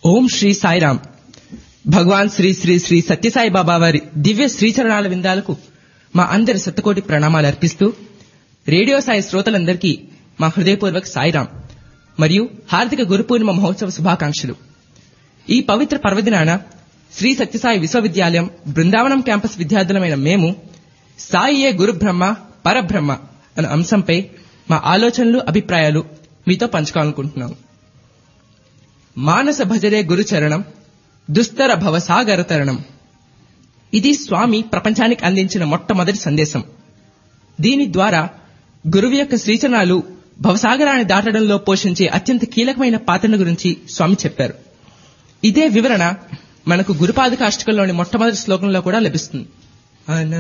ఓం శ్రీ సాయిరామ్ భగవాన్ శ్రీ శ్రీ శ్రీ సత్యసాయి బాబా వారి దివ్య శ్రీచరణాల విందాలకు మా అందరి శతకోటి ప్రణామాలు అర్పిస్తూ రేడియో సాయి శ్రోతలందరికీ మా హృదయపూర్వక సాయిరామ్ మరియు హార్దిక గురు పూర్ణిమ మహోత్సవ శుభాకాంక్షలు ఈ పవిత్ర పర్వదినాన శ్రీ సత్యసాయి విశ్వవిద్యాలయం బృందావనం క్యాంపస్ విద్యార్థులమైన మేము సాయియే గురు బ్రహ్మ పరబ్రహ్మ అనే అంశంపై మా ఆలోచనలు అభిప్రాయాలు మీతో పంచుకోవాలనుకుంటున్నాం మానస భజరే గురు చరణం దుస్తర భవసాగర తరణం ఇది స్వామి ప్రపంచానికి అందించిన మొట్టమొదటి సందేశం దీని ద్వారా గురువు యొక్క శ్రీచరణాలు భవసాగరాన్ని దాటడంలో పోషించే అత్యంత కీలకమైన పాత్రను గురించి స్వామి చెప్పారు ఇదే వివరణ మనకు గురుపాదకాష్టకంలోని మొట్టమొదటి శ్లోకంలో కూడా లభిస్తుంది